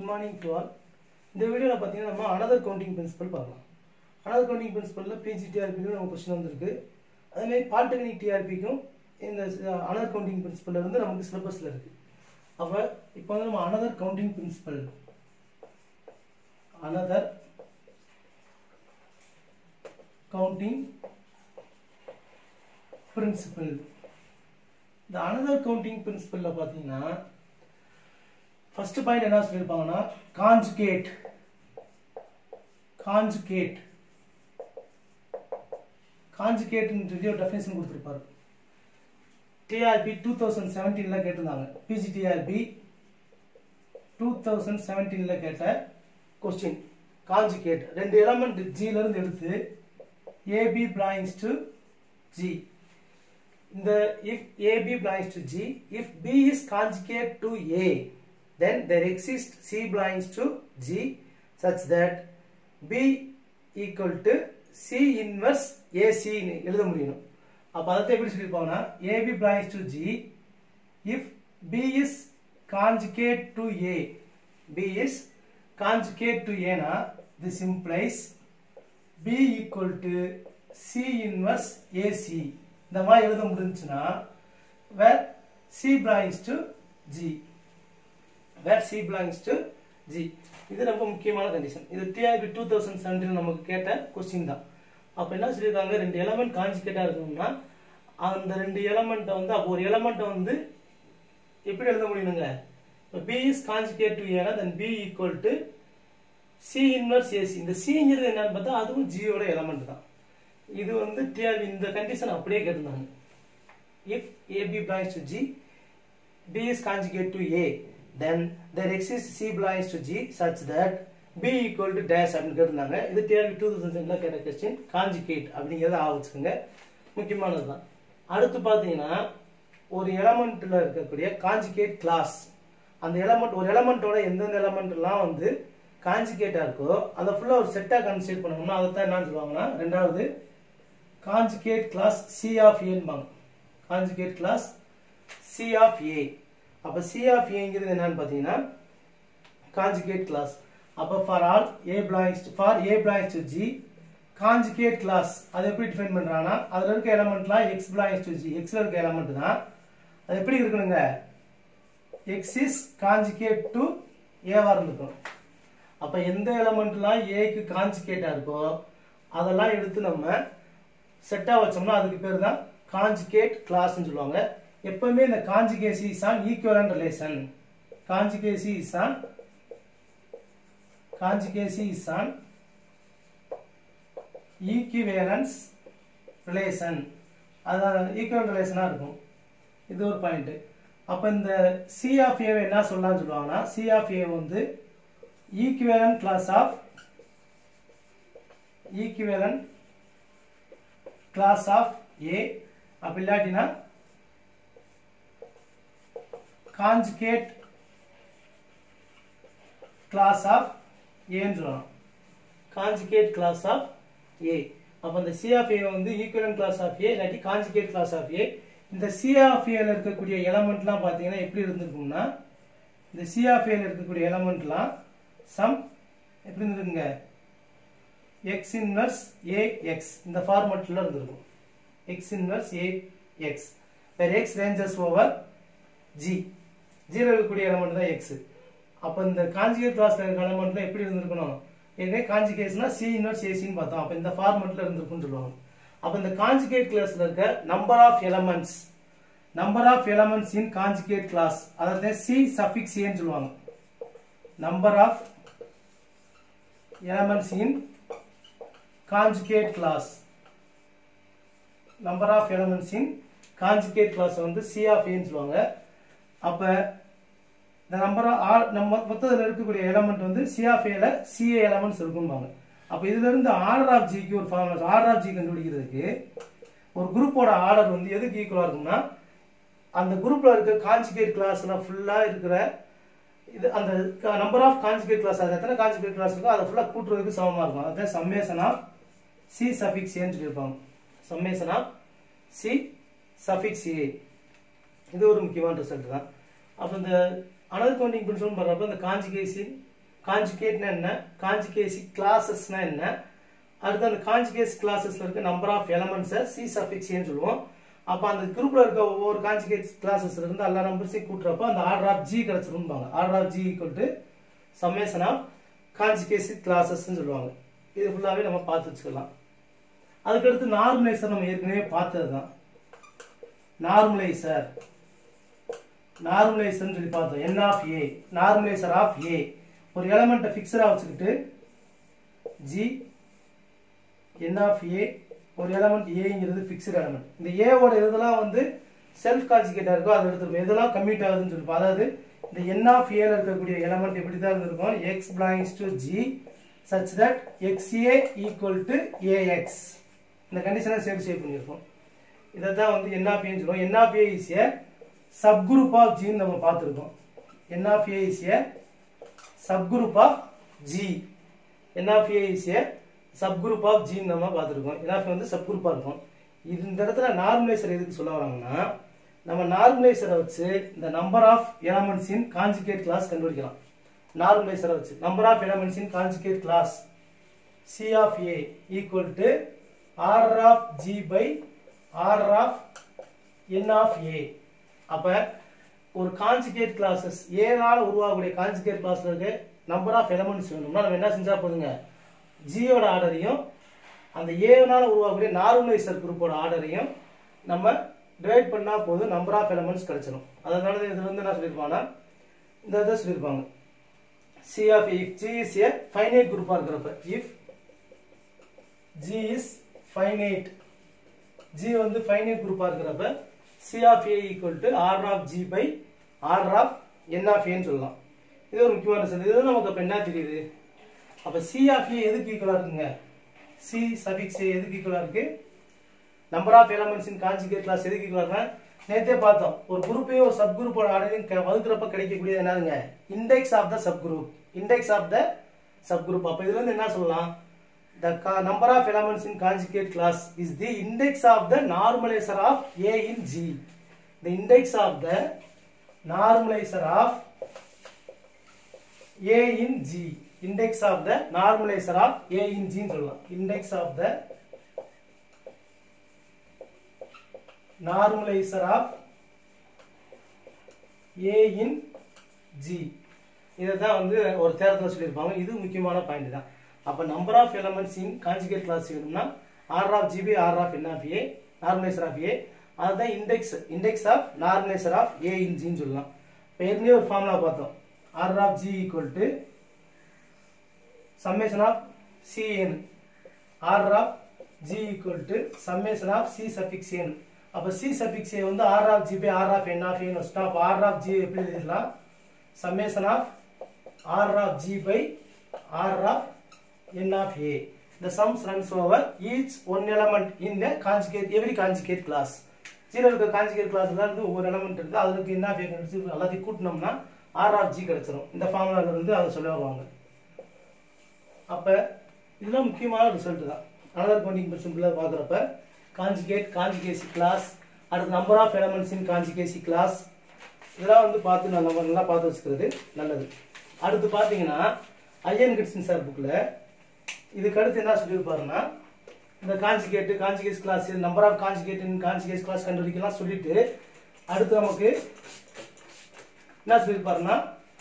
Good morning to all இந்த வீடியோவில் பார்த்தீங்கன்னா நம்ம அனதர் கவுண்டிங் பிரின்சிபல் பார்க்கலாம் அனதர் கவுண்டிங் பிரின்சிபலில் பிஜி டிஆர்பிக்கும் நம்ம கொஸ்டின் வந்திருக்கு அதேமாதிரி பாலிடெக்னிக் டிஆர்பிக்கும் இந்த அனதர் கவுண்டிங் பிரின்சிபல் இருந்து நமக்கு சிலபஸில் இருக்கு அப்போ இப்போ வந்து நம்ம another counting principle another counting principle இந்த அனதர் கவுண்டிங் பிரின்சிபலில் பார்த்தீங்கன்னா ஃபர்ஸ்ட் பாயிண்ட் என்ன சொல்லியிருப்பாங்கன்னா காஞ்சுகேட் காஞ்சுகேட் காஞ்சுகேட்ன்றது ஒரு டெஃபினேஷன் கொடுத்துருப்பாரு டிஆர்பி டூ தௌசண்ட் செவன்டீனில் கேட்டிருந்தாங்க பிஜிடிஆர்பி டூ தௌசண்ட் செவன்டீனில் கேட்ட கொஸ்டின் காஞ்சுகேட் ரெண்டு எலமெண்ட் ஜிலேருந்து எடுத்து ஏபி பிளாயிங்ஸ் டு ஜி இந்த if AB belongs to G, if B is conjugate to A, then there exists C belongs to G such that B equal to C inverse AC ன்னு எழுத முடியும் அப்ப அதை எப்படி சொல்லிருப்பாங்கன்னா AB belongs to G if B is conjugate to A B is conjugate to A னா this implies B equal to C inverse AC இந்த மாதிரி எழுத முடிஞ்சுன்னா where C belongs to G where C belongs to G இது ரொம்ப முக்கியமான condition இது TRP two thousand seventeen நமக்கு கேட்ட கொஸ்டின் தான் அப்போ என்ன சொல்லியிருக்காங்க ரெண்டு எலமெண்ட் கான்ஜுகேட்டாக இருக்கணும்னா அந்த ரெண்டு எலமெண்ட்டை வந்து அப்போ ஒரு எலமெண்ட்டை வந்து எப்படி எழுத முடியணுங்க இப்போ பி இஸ் கான்ஜுகேட் டு ஏனா then B equal to C inverse AC இந்த சிங்கிறது என்னன்னு பார்த்தா அதுவும் ஜியோட எலமெண்ட் தான் இது வந்து டிஆர்பி இந்த கண்டிஷன் அப்படியே கேட்டிருந்தாங்க if AB belongs to G B is conjugate to A then there exist C belongs to G such that B equal to dash அப்படின்னு கேட்டிருந்தாங்க இது டிஆர்பி டூ தௌசண்ட் செவனில் கேட்ட கொஸ்டின் கான்ஜுகேட் அப்படிங்கிறத ஆவச்சுக்கோங்க முக்கியமானது தான் அடுத்து பார்த்தீங்கன்னா ஒரு எலமெண்ட்டில் இருக்கக்கூடிய கான்ஜுகேட் கிளாஸ் அந்த எலமெண்ட் ஒரு எலமெண்ட்டோட எந்தெந்த எலமெண்ட்லாம் வந்து கான்ஜுகேட்டாக இருக்கோ அதை ஃபுல்லாக ஒரு செட்டாக கன்சிடர் பண்ணோம்னா அதை தான் என்னன்னு சொல்லுவாங்கன்னா ரெண்டாவது கான்ஜுகேட் கிளாஸ் சி ஆஃப் ஏன்பாங்க conjugate class C of A அப்போ சி ஆஃப் ஏங்கிறது என்னன்னு பார்த்தீங்கன்னா கான்ஜுகேட் கிளாஸ் அப்போ for all A belongs for A belongs to G conjugate class அதை எப்படி டிஃபைன் பண்ணுறாங்கன்னா அதில் இருக்க எலமெண்ட்லாம் எக்ஸ் பிளாங்ஸ் டு ஜி எக்ஸில் இருக்க எலமெண்ட் தான் அது எப்படி இருக்கணுங்க எக்ஸ் இஸ் கான்ஜுகேட் டு ஏவா இருந்துக்கணும் அப்போ எந்த எலமெண்ட்லாம் ஏக்கு கான்ஜுகேட்டாக இருக்கோ அதெல்லாம் எடுத்து நம்ம செட்டாக வச்சோம்னா அதுக்கு பேர் தான் காஞ்சிகேட் கிளாஸ்னு சொல்லுவாங்க எப்பவுமே இந்த conjugacy is an equivalence relation conjugacy is an conjugacy is an equivalence relation அதான் ஈக்குவல் ரிலேஷனாக இருக்கும் இது ஒரு பாயிண்ட் அப்போ இந்த சி ஆஃப் ஏவை என்ன சொல்லலாம்னு சொல்லுவாங்கன்னா சி ஆஃப் ஏ வந்து equivalence class of equivalence class of A அப்படி இல்லாட்டினா கான்ஜுகேட் கிளாஸ் ஆஃப் ஏன்னு சொல்லலாம் கான்ஜுகேட் கிளாஸ் ஆஃப் ஏ அப்போ இந்த சி ஆஃப் ஏ வந்து ஈக்குவலன் கிளாஸ் ஆஃப் ஏ இல்லாட்டி கான்ஜுகேட் கிளாஸ் ஆஃப் ஏ இந்த சி ஆஃப் ஏல இருக்கக்கூடிய எலமெண்ட்லாம் பார்த்தீங்கன்னா எப்படி இருந்திருக்கும்னா இந்த சி ஆஃப் ஏல இருக்கக்கூடிய எலமெண்ட்லாம் சம் எப்படி இருந்திருக்குங்க எக்ஸ் இன்வர்ஸ் ஏ எக்ஸ் இந்த ஃபார்மெட்டில் இருந்திருக்கும் X inverse A X where X ranges over G zero இருக்கக்கூடிய எலமெண்ட் தான் எக்ஸ் அப்போ இந்த காஞ்சிகேட் கிளாஸ்ல இருக்க எலமெண்ட்ல எப்படி இருந்திருக்கணும் ஏற்கனவே காஞ்சிகேட்ஸ்னா சி இன்வர்ஸ் ஏசின்னு பார்த்தோம் அப்போ இந்த ஃபார்மெட்டில் இருந்திருக்கும்னு சொல்லுவாங்க அப்போ இந்த காஞ்சிகேட் கிளாஸ்ல இருக்க number of elements number of elements in conjugate class அதாவது சி சஃபிக்ஸ் ஏன்னு சொல்லுவாங்க number of elements in conjugate class number of elements in conjugate class வந்து C of A ன்னு சொல்லுவாங்க அப்ப இந்த நம்பர் ஆர் நம்ம மொத்தத்தில் இருக்கக்கூடிய எலமெண்ட் வந்து சி ஆஃப் ஏல சிஏ எலமெண்ட்ஸ் இருக்கும்பாங்க அப்போ இதுல இருந்து ஆர்டர் ஆஃப் ஜிக்கு ஒரு ஃபார்முலா ஆர்டர் ஆஃப் ஜி கண்டுபிடிக்கிறதுக்கு ஒரு குரூப்போட ஆர்டர் வந்து எதுக்கு ஈக்குவலாக இருக்கும்னா அந்த குரூப்ல இருக்க கான்ஜுகேட் கிளாஸ்ல ஃபுல்லா இருக்கிற இது அந்த நம்பர் ஆஃப் கான்ஜுகேட் கிளாஸ் அது எத்தனை கான்ஜுகேட் கிளாஸ் இருக்கோ அதை ஃபுல்லாக கூட்டுறதுக்கு சமமாக இருக்கும் அதான் சம்மேஷன் ஆஃப் சி சஃபிக்ஸ் ஏன்னு சொல்லியிருப்பாங்க summation of C suffix A இது ஒரு முக்கியமான ரிசல்ட் தான் அப்போ இந்த அனதர் கவுண்டிங் பிரின்சிபல் பண்ணுறப்ப இந்த காஞ்சிகேசி காஞ்சுகேட்னா என்ன காஞ்சுகேசி கிளாஸஸ்னா என்ன அடுத்து அந்த காஞ்சுகேஸ் கிளாஸஸ்ல இருக்க நம்பர் ஆஃப் எலமெண்ட்ஸை சி சஃபிக்ஸ்னு சொல்லுவோம் அப்போ அந்த குரூப்ல இருக்க ஒவ்வொரு காஞ்சுகேட் கிளாஸஸ்ல இருந்து எல்லா நம்பர்ஸையும் கூட்டுறப்ப அந்த ஆர்டர் ஆஃப் ஜி கிடைச்சிருப்பாங்க order of G equal to summation of conjugacy கிளாஸஸ்ன்னு சொல்லுவாங்க இது ஃபுல்லாகவே நம்ம பார்த்து வச்சுக்கலாம் அதுக்கடுத்து நார்மலைசர் நம்ம ஏற்கனவே பார்த்தது தான் நார்மலைசர் நார்மலைசர் சொல்லி பார்த்தோம் N of A normaliser of A ஒரு எலமெண்ட்டை ஃபிக்ஸடாக வச்சுக்கிட்டு ஜி என் ஆஃப் ஏ ஒரு எலமெண்ட் ஏங்கிறது ஃபிக்ஸ்டு எலமெண்ட் இந்த ஏவோட இதெல்லாம் வந்து செல்ஃப் கான்ஜிகேட்டாக இருக்கோ அதை எடுத்துருப்போம் எதெல்லாம் கம்மிட் ஆகுதுன்னு சொல்லிப்போம் அதாவது இந்த என் ஆஃப் ஏல இருக்கக்கூடிய எலமெண்ட் எப்படி தான் இருந்திருக்கும் X belongs to G such that X A equal to AX இந்த கண்டிஷனை சேர்த்து சேவ் பண்ணியிருக்கோம் இதை தான் வந்து என் ஆஃப் ஏன்னு சொல்லுவோம் N of A is a subgroup of ஜின்னு நம்ம பார்த்துருக்கோம் N of A is a subgroup of G N of A is a subgroup of ஜின்னு நம்ம பார்த்துருக்கோம் என் ஆஃப் வந்து சப்குரூப்பாக இருக்கும் இது இந்த இடத்துல நார்மலைசர் எதுக்கு சொல்ல வராங்கன்னா நம்ம நார்மலைசரை வச்சு இந்த number of elements in conjugate class கண்டுபிடிக்கலாம் நார்மலைசரை வச்சு number of elements in conjugate class C of A equal to order of G by order of N of A அப்ப ஒரு கான்ஜுகேட் கிளாஸஸ் ஏனால உருவாகக்கூடிய கான்ஜுகேட் கிளாஸ்ல இருக்க நம்பர் ஆஃப் எலமெண்ட்ஸ் வேணும்னா நம்ம என்ன செஞ்சா போதுங்க ஜியோட ஆர்டரையும் அந்த ஏனால உருவாகக்கூடிய நார்மலைசர் குரூப்போட ஆர்டரையும் நம்ம டிவைட் பண்ணா போதும் நம்பர் ஆஃப் எலமெண்ட்ஸ் கிடைச்சிடும் அதனால இதுல வந்து என்ன சொல்லியிருப்பாங்கன்னா இந்த இதை சொல்லியிருப்பாங்க C of if G is a finite குரூப்பா இருக்கிறப்ப if G is finite G வந்து ஃபைனைட் குரூப்பா இருக்கிறப்ப C of A equal to R of G by R of N of ஏன்னு சொல்லலாம் இது ஒரு முக்கியமான செல் இது நமக்கு அப்ப என்ன தெரியுது அப்ப சி ஆஃப் ஏ எதுக்கு ஈக்குவலா இருக்குங்க சி சபிக்ஸ் ஏ எதுக்கு ஈக்குவலா இருக்கு number of elements in conjugate class எதுக்கு ஈக்குவலா நேத்தே பார்த்தோம் ஒரு குரூப்பையும் ஒரு சப் குரூப்போட ஆர்டரையும் வகுக்கிறப்ப கிடைக்கக்கூடியது என்னதுங்க index of the subgroup index of the subgroup அப்ப இதுல இருந்து என்ன சொல்லலாம் the ca- number of elements in conjugate class is the index of the normalizer of A in G. The index of the normalizer of A in G. Index of the normalizer of A in G ன்னு சொல்லலாம். Index of the normalizer of A in G. இதை தான் வந்து ஒரு தேரத்தில் சொல்லியிருப்பாங்க இது முக்கியமான point தான் அப்போ number of elements in conjugate class வேணும்னா R of G by R of N of A normaliser of A அதுதான் index index of normaliser of A in ஜின்னு சொல்லலாம் இப்போ ஏற்கனவே ஒரு ஃபார்முலா பார்த்தோம் R of G equal to summation of CN R of G equal to summation of C suffix N அப்போ C suffix A வந்து R of G by R of N of ஏன்னு வச்சுட்டோம் அப்போ ஆர் ஆஃப் ஜி எப்படி எழுதிடலாம் summation of r of g by r of n of a. The sums runs over each one element in the conjugate, every conjugate class. Zero இருக்க conjugate கிளாஸ்ல இருந்து ஒவ்வொரு element இருக்கு அதுக்கு என்ன பேர் கிடைச்சு எல்லாத்தையும் கூட்டினோம்னா ஆர் ஆஃப் ஜி கிடைச்சிரும் இந்த ஃபார்முலால இருந்து அதை சொல்ல வருவாங்க அப்ப இதெல்லாம் முக்கியமான ரிசல்ட் தான் அனதர் கவுண்டிங் சிம்பிளா பாக்குறப்ப கான்ஜுகேட் கான்ஜுகேசி கிளாஸ் அடுத்து number of elements in conjugacy class இதெல்லாம் வந்து பார்த்து நான் நம்ம நல்லா பார்த்து வச்சுக்கிறது நல்லது அடுத்து பார்த்தீங்கன்னா ஐயன் கிட்ஸின் சார் புக்கில் இதுக்கு அடுத்து என்ன சொல்லியிருப்பாருன்னா இந்த conjugate conjugacy class number of conjugate conjugacy class கண்டுபிடிக்கலாம் சொல்லிட்டு அடுத்து நமக்கு என்ன சொல்லியிருப்பாருன்னா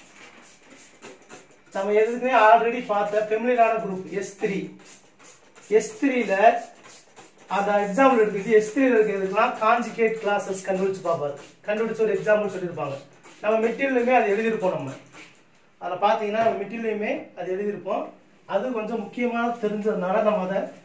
நம்ம எதுக்குமே ஆல்ரெடி பார்த்த ஃபெமிலியரான குரூப் எஸ் த்ரீ எஸ் த்ரீல அந்த எக்ஸாம்பிள் எடுத்துக்கிட்டு எஸ் த்ரீல இருக்கிறதுக்கெல்லாம் காஞ்சிகேட் கிளாஸஸ் கண்டுபிடிச்சு பார்ப்பாரு கண்டுபிடிச்சு ஒரு எக்ஸாம்பிள் சொல்லியிருப்பாங்க நம்ம மெட்டீரியலுமே அதை எழுதியிருப்போம் நம்ம அதில் பார்த்தீங்கன்னா நம்ம மெட்டீரியலுமே அது எழுதியிருப்போம் அது கொஞ்சம் முக்கியமாக தெரிஞ்சதுனால நம்ம அதை